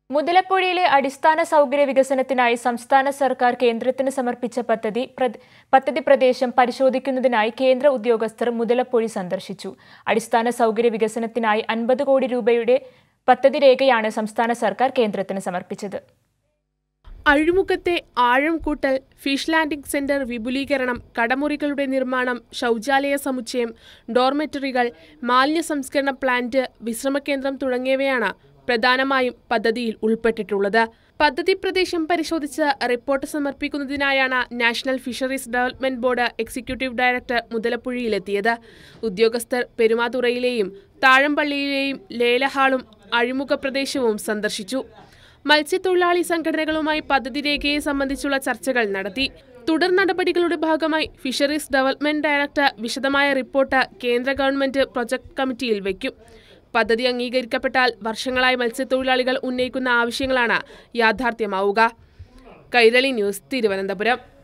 മുതലപ്പുഴയിലെ അടിസ്ഥാന സൗകര്യ വികസനത്തിനായി സംസ്ഥാന സർക്കാർ കേന്ദ്രത്തിന് സമർപ്പിച്ച പദ്ധതി പ്രദ- പദ്ധതി പ്രദേശം പരിശോധിക്കുന്നതിനായി കേന്ദ്ര ഉദ്യോഗസ്ഥർ മുതലപ്പുഴി സന്ദർശിച്ചു അടിസ്ഥാന സൗകര്യ വികസനത്തിനായി അൻപത് കോടി രൂപയുടെ പദ്ധതി രേഖയാണ് സംസ്ഥാന സർക്കാർ കേന്ദ്രത്തിന് സമർപ്പിച്ചത് അഴിമുഖത്തെ ആഴം കൂട്ടൽ ഫിഷ് ലാൻഡിംഗ് സെന്റർ വിപുലീകരണം കടമുറികളുടെ നിർമ്മാണം ശൗചാലയ സമുച്ചയം ഡോർമെറ്ററികൾ മാലിന്യ സംസ്കരണ പ്ലാന്റ് വിശ്രമകേന്ദ്രം തുടങ്ങിയവയാണ് പ്രധാനമായും പദ്ധതിയിൽ ഉൾപ്പെട്ടിട്ടുള്ളത് പദ്ധതി പ്രദേശം പരിശോധിച്ച് റിപ്പോർട്ട് സമർപ്പിക്കുന്നതിനായാണ് national fisheries development board executive director മുതലപ്പുഴയിലെത്തിയത് ഉദ്യോഗസ്ഥർ പെരുമാതുറയിലെയും താഴമ്പള്ളിയിലെയും ലേലഹാളും അഴിമുഖ പ്രദേശവും സന്ദർശിച്ചു മത്സ്യത്തൊഴിലാളി സംഘടനകളുമായി പദ്ധതി രേഖയെ സംബന്ധിച്ചുള്ള ചർച്ചകൾ നടത്തി തുടർ നടപടികളുടെ ഭാഗമായി ഫിഷറീസ് ഡെവലപ്മെന്റ് ഡയറക്ടർ വിശദമായ റിപ്പോർട്ട് കേന്ദ്ര ഗവൺമെന്റ് പ്രൊജക്ട് കമ്മിറ്റിയിൽ വയ്ക്കും പദ്ധതി അംഗീകരിക്കപ്പെട്ടാൽ വർഷങ്ങളായി മത്സ്യത്തൊഴിലാളികൾ ഉന്നയിക്കുന്ന ആവശ്യങ്ങളാണ് യാഥാർത്ഥ്യമാവുക കൈരളി ന്യൂസ് തിരുവനന്തപുരം